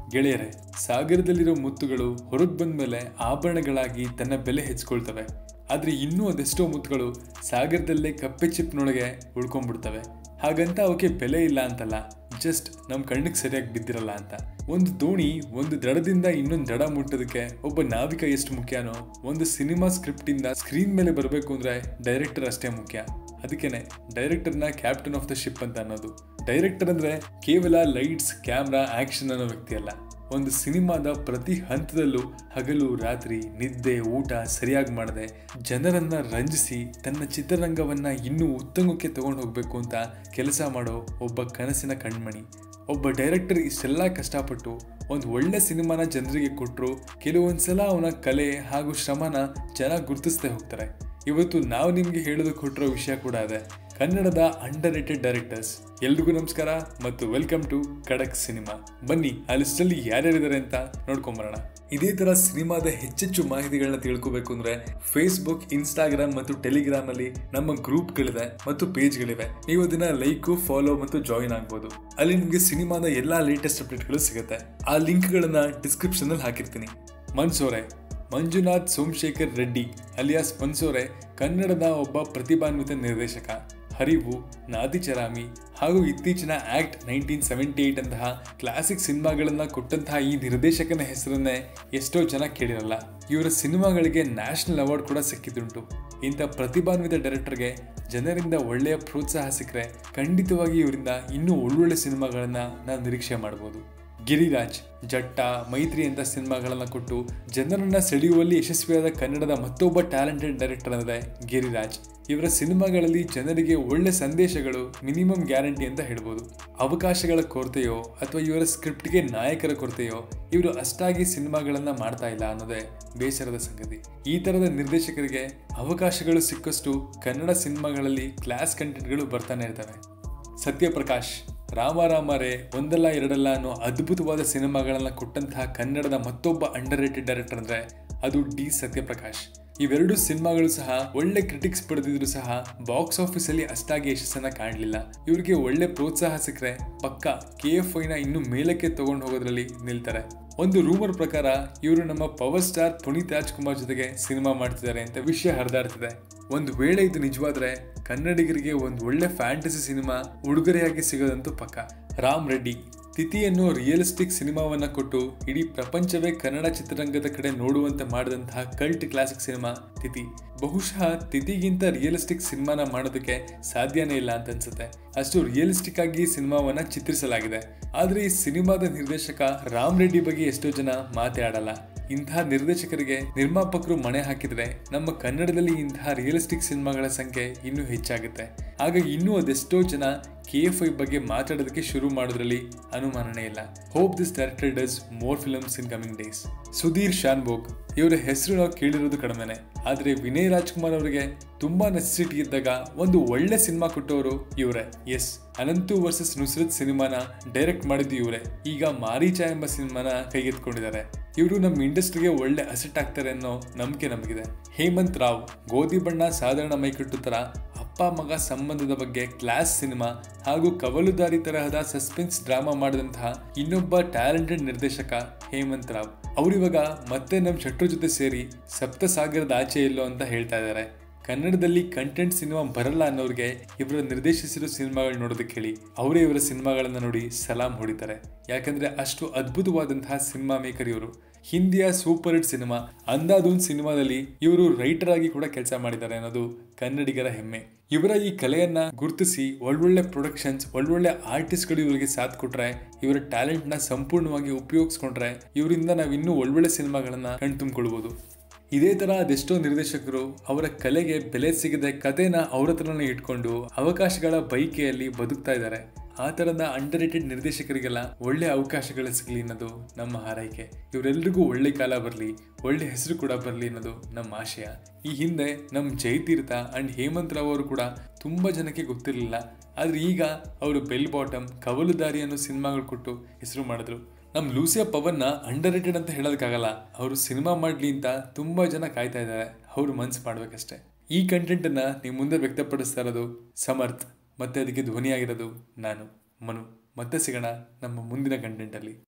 ಗೆಳೆಯರೆ ಸಾಗರದಲ್ಲಿರೋ ಮುತ್ತುಗಳು ಹೊರಗೆ ಬಂದ್ಮೇಲೆ ಆಭರಣಗಳಾಗಿ ತನ್ನ ಬೆಲೆ ಹೆಚ್ಚಿಕೊಳ್ತವೆ ಆದ್ರೆ ಇನ್ನೂ ಅದೆಷ್ಟೋ ಮುತ್ತುಗಳು ಸಾಗರದಲ್ಲೇ ಕಪ್ಪೆ ಚಿಪ್ನೊಳಗೆ ಉಳ್ಕೊಂಡ್ಬಿಡ್ತವೆ ಹಾಗಂತ ಅವಕ್ಕೆ ಬೆಲೆ ಇಲ್ಲ ಅಂತಲ್ಲ ಜಸ್ಟ್ ನಮ್ಮ ಕಣ್ಣಿಗೆ ಸರಿಯಾಗಿ ಬಿದ್ದಿರಲ್ಲ ಅಂತ ಒಂದು ದೋಣಿ ಒಂದು ದಡದಿಂದ ಇನ್ನೊಂದು ದಡ ಮುಟ್ಟೋದಕ್ಕೆ ಒಬ್ಬ ನಾವಿಕ ಎಷ್ಟು ಮುಖ್ಯನೋ ಒಂದು ಸಿನಿಮಾ ಸ್ಕ್ರಿಪ್ಟ್ ಇಂದ ಸ್ಕ್ರೀನ್ ಮೇಲೆ ಬರಬೇಕು ಅಂದ್ರೆ ಡೈರೆಕ್ಟರ್ ಅಷ್ಟೇ ಮುಖ್ಯ ಅದಕ್ಕೇನೆ ಡೈರೆಕ್ಟರ್ನ ಕ್ಯಾಪ್ಟನ್ ಆಫ್ ದ ಶಿಪ್ ಅಂತ ಅನ್ನೋದು ಡೈರೆಕ್ಟರ್ ಅಂದ್ರೆ ಕೇವಲ ಲೈಟ್ಸ್ ಕ್ಯಾಮ್ರಾ ಆಕ್ಷನ್ ಅನ್ನೋ ವ್ಯಕ್ತಿ ಅಲ್ಲ ಒಂದು ಸಿನಿಮಾದ ಪ್ರತಿ ಹಂತದಲ್ಲೂ ಹಗಲು ರಾತ್ರಿ ನಿದ್ದೆ ಊಟ ಸರಿಯಾಗಿ ಮಾಡದೆ ಜನರನ್ನ ರಂಜಿಸಿ ತನ್ನ ಚಿತ್ರರಂಗವನ್ನ ಇನ್ನೂ ಉತ್ತುಂಗಕ್ಕೆ ತಗೊಂಡು ಹೋಗ್ಬೇಕು ಅಂತ ಕೆಲಸ ಮಾಡೋ ಒಬ್ಬ ಕನಸಿನ ಕಣ್ಮಣಿ ಒಬ್ಬ ಡೈರೆಕ್ಟರ್ ಇಷ್ಟೆಲ್ಲ ಕಷ್ಟಪಟ್ಟು ಒಂದು ಒಳ್ಳೆ ಸಿನಿಮಾನ ಜನರಿಗೆ ಕೊಟ್ಟರು ಕೆಲವೊಂದ್ಸಲ ಅವನ ಕಲೆ ಹಾಗೂ ಶ್ರಮನ ಜನ ಗುರುತಿಸ್ದೇ ಹೋಗ್ತಾರೆ ಇವತ್ತು ನಾವು ನಿಮಗೆ ಹೇಳೋದು ಕೊಟ್ಟಿರೋ ವಿಷಯ ಕೂಡ ಇದೆ ಕನ್ನಡದ ಅಂಡರ್ ರೇಟೆಡ್ ಡೈರೆಕ್ಟರ್ಸ್ ಎಲ್ರಿಗೂ ನಮಸ್ಕಾರ ಮತ್ತು ವೆಲ್ಕಮ್ ಟು ಖಡಕ್ ಸಿನಿಮಾ ಬನ್ನಿ ಆ ಲಿಸ್ಟಲ್ಲಿ ಯಾರ್ಯಾರಿದ್ದಾರೆ ಅಂತ ನೋಡ್ಕೊಂಬರೋಣ ಇದೇ ತರ ಸಿನಿಮಾದ ಹೆಚ್ಚೆಚ್ಚು ಮಾಹಿತಿಗಳನ್ನ ತಿಳ್ಕೋಬೇಕು ಅಂದ್ರೆ ಫೇಸ್ಬುಕ್ ಇನ್ಸ್ಟಾಗ್ರಾಮ್ ಮತ್ತು ಟೆಲಿಗ್ರಾಮ್ ಅಲ್ಲಿ ನಮ್ಮ ಗ್ರೂಪ್ಗಳಿವೆ ಮತ್ತು ಪೇಜ್ಗಳಿವೆ ನೀವು ಅದನ್ನ ಲೈಕ್ ಫಾಲೋ ಮತ್ತು ಜಾಯಿನ್ ಆಗ್ಬೋದು ಅಲ್ಲಿ ನಿಮಗೆ ಸಿನಿಮಾದ ಎಲ್ಲಾ ಲೇಟೆಸ್ಟ್ ಅಪ್ಡೇಟ್ಗಳು ಸಿಗುತ್ತೆ ಆ ಲಿಂಕ್ಗಳನ್ನ ಡಿಸ್ಕ್ರಿಪ್ಷನ್ ಅಲ್ಲಿ ಹಾಕಿರ್ತೀನಿ ಮನ್ಸೋರೆ ಮಂಜುನಾಥ್ ಸೋಮಶೇಖರ್ ರೆಡ್ಡಿ ಅಲಿಯಾಸ್ ಮನ್ಸೋರೆ ಕನ್ನಡದ ಒಬ್ಬ ಪ್ರತಿಭಾನ್ವಿತ ನಿರ್ದೇಶಕ ಹರಿವು ನಾದಿಚರಾಮಿ ಹಾಗೂ ಇತ್ತೀಚಿನ ಆಕ್ಟ್ ನೈನ್ಟೀನ್ ಸೆವೆಂಟಿ ಏಟ್ ಅಂತಹ ಕ್ಲಾಸಿಕ್ ಸಿನಿಮಾಗಳನ್ನ ಕೊಟ್ಟಂತಹ ಈ ನಿರ್ದೇಶಕನ ಹೆಸರನ್ನೇ ಎಷ್ಟೋ ಜನ ಕೇಳಿರಲ್ಲ ಇವರ ಸಿನಿಮಾಗಳಿಗೆ ನ್ಯಾಷನಲ್ ಅವಾರ್ಡ್ ಕೂಡ ಸಿಕ್ಕಿದ್ದುಂಟು ಇಂಥ ಪ್ರತಿಭಾನ್ವಿತ ಡೈರೆಕ್ಟರ್ಗೆ ಜನರಿಂದ ಒಳ್ಳೆಯ ಪ್ರೋತ್ಸಾಹ ಸಿಕ್ಕರೆ ಖಂಡಿತವಾಗಿ ಇವರಿಂದ ಇನ್ನೂ ಒಳ್ಳೊಳ್ಳೆ ಸಿನಿಮಾಗಳನ್ನ ನಾವು ನಿರೀಕ್ಷೆ ಮಾಡ್ಬೋದು ಗಿರಿರಾಜ್ ಜಟ್ಟ ಮೈತ್ರಿ ಅಂತ ಸಿನಿಮಾಗಳನ್ನ ಕೊಟ್ಟು ಜನರನ್ನ ಸೆಳೆಯುವಲ್ಲಿ ಯಶಸ್ವಿಯಾದ ಕನ್ನಡದ ಮತ್ತೊಬ್ಬ ಟ್ಯಾಲೆಂಟೆಡ್ ಡೈರೆಕ್ಟರ್ ಅಂದರೆ ಗಿರಿರಾಜ್ ಇವರ ಸಿನಿಮಾಗಳಲ್ಲಿ ಜನರಿಗೆ ಒಳ್ಳೆ ಸಂದೇಶಗಳು ಮಿನಿಮಮ್ ಗ್ಯಾರಂಟಿ ಅಂತ ಹೇಳ್ಬೋದು ಅವಕಾಶಗಳ ಕೊರತೆಯೋ ಅಥವಾ ಇವರ ಸ್ಕ್ರಿಪ್ಟ್ಗೆ ನಾಯಕರ ಕೊರತೆಯೋ ಇವರು ಅಷ್ಟಾಗಿ ಸಿನಿಮಾಗಳನ್ನ ಮಾಡ್ತಾ ಇಲ್ಲ ಅನ್ನೋದೇ ಬೇಸರದ ಸಂಗತಿ ಈ ತರದ ನಿರ್ದೇಶಕರಿಗೆ ಅವಕಾಶಗಳು ಸಿಕ್ಕಷ್ಟು ಕನ್ನಡ ಸಿನಿಮಾಗಳಲ್ಲಿ ಕ್ಲಾಸ್ ಕಂಟೆಂಟ್ಗಳು ಬರ್ತಾನೆ ಇರ್ತವೆ ಸತ್ಯಪ್ರಕಾಶ್ ರಾಮ ರಾಮರೇ ಒಂದಲ್ಲ ಎರಡಲ್ಲ ಅನ್ನೋ ಅದ್ಭುತವಾದ ಸಿನಿಮಾಗಳನ್ನ ಕೊಟ್ಟಂತಹ ಕನ್ನಡದ ಮತ್ತೊಬ್ಬ ಅಂಡರ್ ರೇಟೆಡ್ ಡೈರೆಕ್ಟರ್ ಅಂದ್ರೆ ಅದು ಡಿ ಸತ್ಯಪ್ರಕಾಶ್ ಇವೆರಡು ಸಿನಿಮಾಗಳು ಸಹ ಒಳ್ಳೆ ಕ್ರಿಟಿಕ್ಸ್ ಪಡೆದಿದ್ರು ಸಹ ಬಾಕ್ಸ್ ಆಫೀಸ್ ಅಲ್ಲಿ ಅಷ್ಟಾಗಿ ಯಶಸ್ಸನ್ನ ಕಾಣಲಿಲ್ಲ ಇವರಿಗೆ ಒಳ್ಳೆ ಪ್ರೋತ್ಸಾಹ ಸಿಕ್ಕರೆ ಪಕ್ಕ ಕೆ ಎಫ್ ಐನ ಇನ್ನು ಮೇಲಕ್ಕೆ ತಗೊಂಡು ಹೋಗೋದ್ರಲ್ಲಿ ನಿಲ್ತಾರೆ ಒಂದು ರೂಮರ್ ಪ್ರಕಾರ ಇವರು ನಮ್ಮ ಪವರ್ ಸ್ಟಾರ್ ಪುನೀತ್ ರಾಜ್ಕುಮಾರ್ ಜೊತೆಗೆ ಸಿನಿಮಾ ಮಾಡ್ತಿದ್ದಾರೆ ಅಂತ ವಿಷಯ ಹರಿದಾಡ್ತಿದೆ ಒಂದು ವೇಳೆ ಇದು ನಿಜವಾದ್ರೆ ಕನ್ನಡಿಗರಿಗೆ ಒಂದು ಒಳ್ಳೆ ಫ್ಯಾಂಟಸಿ ಸಿನಿಮಾ ಉಡುಗೊರೆಯಾಗಿ ಸಿಗೋದಂತೂ ಪಕ್ಕ ರಾಮ್ ರೆಡ್ಡಿ ತಿಥಿಯನ್ನು ರಿಯಲಿಸ್ಟಿಕ್ ಸಿನಿಮಾವನ್ನ ಕೊಟ್ಟು ಇಡೀ ಪ್ರಪಂಚವೇ ಕನ್ನಡ ಚಿತ್ರರಂಗದ ಕಡೆ ನೋಡುವಂತೆ ಮಾಡಿದಂತಹ ಕಲ್ಟ್ ಕ್ಲಾಸಿಕ್ ಸಿನಿಮಾ ತಿಥಿ ಬಹುಶಃ ತಿಥಿಗಿಂತ ರಿಯಲಿಸ್ಟಿಕ್ ಸಿನಿಮಾನ ಮಾಡೋದಕ್ಕೆ ಸಾಧ್ಯನೇ ಇಲ್ಲ ಅಂತ ಅನ್ಸುತ್ತೆ ಅಷ್ಟು ರಿಯಲಿಸ್ಟಿಕ್ ಆಗಿ ಸಿನಿಮಾವನ್ನ ಚಿತ್ರಿಸಲಾಗಿದೆ ಆದ್ರೆ ಈ ಸಿನಿಮಾದ ನಿರ್ದೇಶಕ ರಾಮ್ ರೆಡ್ಡಿ ಬಗ್ಗೆ ಎಷ್ಟೋ ಜನ ಮಾತಾಡಲ್ಲ ಇಂತಹ ನಿರ್ದೇಶಕರಿಗೆ ನಿರ್ಮಾಪಕರು ಮಣೆ ಹಾಕಿದ್ರೆ ನಮ್ಮ ಕನ್ನಡದಲ್ಲಿ ಇಂತಹ ರಿಯಲಿಸ್ಟಿಕ್ ಸಿನಿಮಾಗಳ ಸಂಖ್ಯೆ ಇನ್ನೂ ಹೆಚ್ಚಾಗುತ್ತೆ ಆಗ ಇನ್ನೂ ಅದೆಷ್ಟೋ ಜನ ಕೆ ಎಫ್ ಐ ಬಗ್ಗೆ ಮಾತಾಡೋದಕ್ಕೆ ಶುರು ಮಾಡೋದ್ರಲ್ಲಿ ಅನುಮಾನನೇ ಇಲ್ಲ hope this director does more films in coming days Sudheer Shanbhog ಇವರ ಹೆಸರು ನಾವು ಕೇಳಿರೋದು ಕಡಿಮೆನೆ ಆದ್ರೆ ವಿನಯ್ ರಾಜ್ಕುಮಾರ್ ಅವರಿಗೆ ತುಂಬಾ ನೆಸೆಸಿಟಿ ಇದ್ದಾಗ ಒಂದು ಒಳ್ಳೆ ಸಿನಿಮಾ ಕೊಟ್ಟವರು ಇವರೇ ಎಸ್ ಅನಂತು ವರ್ಸಸ್ ನುಸ್ರತ್ ಸಿನಿಮಾನ ಡೈರೆಕ್ಟ್ ಮಾಡಿದ್ದು ಇವರೇ ಈಗ ಮಾರೀಚ ಎಂಬ ಸಿನಿಮಾನ ಕೈಗೆತ್ಕೊಂಡಿದ್ದಾರೆ ಇವರು ನಮ್ಮ ಇಂಡಸ್ಟ್ರಿಗೆ ಒಳ್ಳೆ ಅಸೆಟ್ ಆಗ್ತಾರೆ ಅನ್ನೋ ನಂಬಿಕೆ ನಮಗಿದೆ ಹೇಮಂತ್ ರಾವ್ ಗೋಧಿ ಬಣ್ಣ ಸಾಧಾರಣ ಮೈಕಟ್ಟು ತರ ಅಪ್ಪ ಮಗ ಸಂಬಂಧದ ಬಗ್ಗೆ ಕ್ಲಾಸ್ ಸಿನಿಮಾ ಹಾಗೂ ಕವಲುದಾರಿ ತರಹದ ಸಸ್ಪೆನ್ಸ್ ಡ್ರಾಮಾ ಮಾಡಿದಂತಹ ಇನ್ನೊಬ್ಬ ಟ್ಯಾಲೆಂಟೆಡ್ ನಿರ್ದೇಶಕ ಹೇಮಂತ್ ರಾವ್ ಅವರಿವಾಗ ಮತ್ತೆ ನಮ್ಮ ಶೆಟ್ರು ಜೊತೆ ಸೇರಿ ಸಪ್ತಸಾಗರದ ಆಚೆ ಇಲ್ಲೋ ಅಂತ ಹೇಳ್ತಾ ಇದ್ದಾರೆ ಕನ್ನಡದಲ್ಲಿ ಕಂಟೆಂಟ್ ಸಿನಿಮಾ ಬರಲ್ಲ ಅನ್ನೋರಿಗೆ ಇವರ ನಿರ್ದೇಶಿಸಿರೋ ಸಿನಿಮಾಗಳು ನೋಡೋದಕ್ಕೆ ಹೇಳಿ ಅವರೇ ಇವರ ಸಿನಿಮಾಗಳನ್ನ ನೋಡಿ ಸಲಾಂ ಹೊಡಿತಾರೆ ಯಾಕಂದ್ರೆ ಅಷ್ಟು ಅದ್ಭುತವಾದಂತಹ ಸಿನಿಮಾ ಮೇಕರ್ ಇವರು ಹಿಂದಿಯ ಸೂಪರ್ ಹಿಟ್ ಸಿನಿಮಾ ಅಂದಾದೂನ್ ಸಿನಿಮಾದಲ್ಲಿ ಇವರು ರೈಟರ್ ಆಗಿ ಕೂಡ ಕೆಲಸ ಮಾಡಿದ್ದಾರೆ ಅನ್ನೋದು ಕನ್ನಡಿಗರ ಹೆಮ್ಮೆ ಇವರ ಈ ಕಲೆಯನ್ನ ಗುರುತಿಸಿ ಒಳ್ಳೊಳ್ಳೆ ಪ್ರೊಡಕ್ಷನ್ಸ್ ಒಳ್ಳೊಳ್ಳೆ ಆರ್ಟಿಸ್ಟ್ಗಳು ಇವರಿಗೆ ಸಾಥ್ ಕೊಟ್ರೆ ಇವರ ಟ್ಯಾಲೆಂಟ್ ನ ಸಂಪೂರ್ಣವಾಗಿ ಉಪಯೋಗಿಸ್ಕೊಂಡ್ರೆ ಇವರಿಂದ ನಾವು ಇನ್ನೂ ಒಳ್ಳೊಳ್ಳೆ ಸಿನಿಮಾಗಳನ್ನ ಕಣ್ತುಂಬಿಕೊಳ್ಬಹುದು ಇದೇ ತರ ಅದೆಷ್ಟೋ ನಿರ್ದೇಶಕರು ಅವರ ಕಲೆಗೆ ಬೆಲೆ ಸಿಗದೆ ಕಥೆನ ಅವ್ರ ಹತ್ರನೇ ಇಟ್ಕೊಂಡು ಅವಕಾಶಗಳ ಬೈಕೆಯಲ್ಲಿ ಬದುಕ್ತಾ ಇದ್ದಾರೆ ಆ ತರದ ಅಂಡರ್ ರೇಟೆಡ್ ನಿರ್ದೇಶಕರಿಗೆಲ್ಲ ಒಳ್ಳೆ ಅವಕಾಶಗಳು ಸಿಗಲಿ ಅನ್ನೋದು ನಮ್ಮ ಹಾರೈಕೆ ಇವರೆಲ್ರಿಗೂ ಒಳ್ಳೆ ಕಾಲ ಬರಲಿ ಒಳ್ಳೆ ಹೆಸರು ಕೂಡ ಬರಲಿ ಅನ್ನೋದು ನಮ್ಮ ಆಶಯ ಈ ಹಿಂದೆ ನಮ್ಮ ಜಯತೀರ್ಥ ಅಂಡ್ ಹೇಮಂತ್ ರಾವ್ ಅವರು ಕೂಡ ತುಂಬಾ ಜನಕ್ಕೆ ಗೊತ್ತಿರಲಿಲ್ಲ ಆದ್ರೆ ಈಗ ಅವರು ಬೆಲ್ ಬಾಟಮ್ ಕವಲುದಾರಿ ಅನ್ನೋ ಸಿನಿಮಾಗಳು ಕೊಟ್ಟು ಹೆಸರು ಮಾಡಿದ್ರು ನಮ್ಮ ಲೂಸಿಯಾ ಪವನ್ನ ಅಂಡರ್ ರೇಟೆಡ್ ಅಂತ ಹೇಳೋದಕ್ಕಾಗಲ್ಲ ಅವರು ಸಿನಿಮಾ ಮಾಡಲಿ ಅಂತ ತುಂಬಾ ಜನ ಕಾಯ್ತಾ ಇದ್ದಾರೆ ಅವರು ಮನ್ಸು ಮಾಡ್ಬೇಕಷ್ಟೇ ಈ ಕಂಟೆಂಟನ್ನು ನೀವು ಮುಂದೆ ವ್ಯಕ್ತಪಡಿಸ್ತಾ ಇರೋದು ಸಮರ್ಥ್ ಮತ್ತೆ ಅದಕ್ಕೆ ಧ್ವನಿಯಾಗಿರೋದು ನಾನು ಮನು ಮತ್ತೆ ಸಿಗೋಣ ನಮ್ಮ ಮುಂದಿನ ಕಂಟೆಂಟಲ್ಲಿ